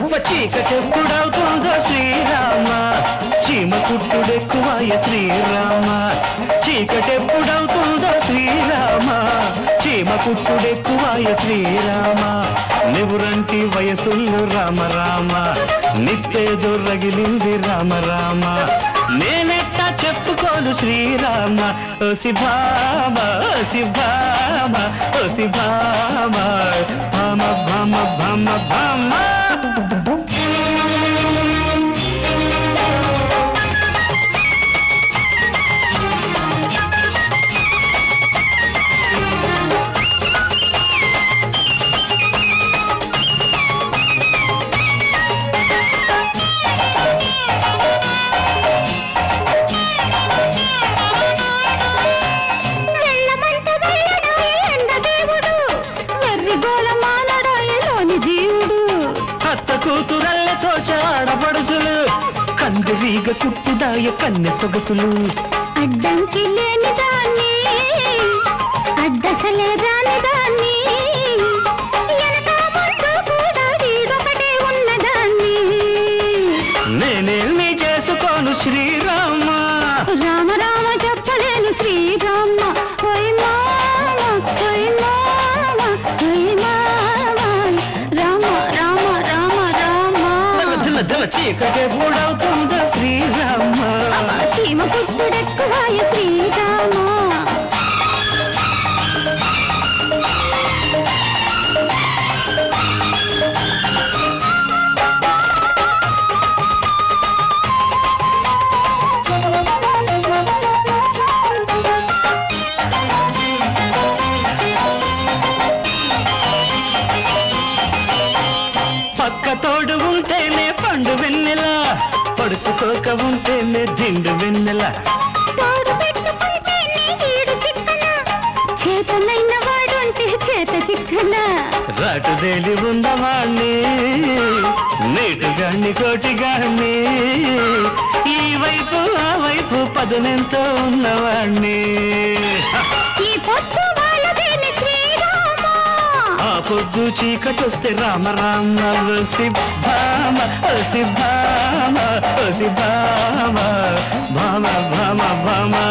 అబ్బ చీకటెప్పుడవుతుందో శ్రీరామ చీమ కుట్టుడెక్కువాయ శ్రీరామ చీకటెప్పుడవుతుందో శ్రీరామ చీమ కుట్టుడెక్కువాయ శ్రీరామ నివురంటి వయసుల్లో రామ రామ నిత్తేదో రగిలింది రామ రామ నేనెట్టా చెప్పుకోను శ్రీరామ ఓసి భామ ఓసి భామ ఓసి భామ భామ భామ భామ భామ వెళ్ళమంట వెళ్ళడాయే ఎండదేవుడు వెర్రి గోల మానడాయలోని జీవుడు అత్త కూతురల్లతో చాడపడుచులు కందిరీగ కుట్టుడాయ కన్నె సొగసులు అడ్డంకి లేని దాన్ని అడ్డసలే రాని దాన్ని వెనక ముందు కూడా వీడొకటే ఉన్నదాన్ని నేనేమి చేసుకోను శ్రీరామ రామ రామ చెప్పలేను శ్రీరామ ఓయ్ మామ ఓయ్ మామ ఓయ్ మామ రామ రామ రామ రామ దిన దిన చీకటి పూడవుతుందో శ్రీరామ చీమ పుట్టుడెక్కువాయ శ్రీరామ పక్క తోడు ఉంటేనే పండు వెన్నెల పడుచుకోక ఉంటేనే దిండు వెన్నెల తోడు పెట్టుకుంటేనే ఈడు చిక్కన చేతనైన వాడుంటే చేత చిక్కన రాటుదేలి ఉన్నవాణ్ణి నీటుగాన్ని కోటిగాన్ని ఈ వైపు ఆ వైపు పదనెంతో ఉన్నవాణ్ణి ఈ పొద్దు వాళ్ళదేని శ్రీరామ ఆ పొద్దు చీకటొస్తే రామ రామ ఓసి భామ ఓసి భామ ఓసి భామ భామ భామ భామ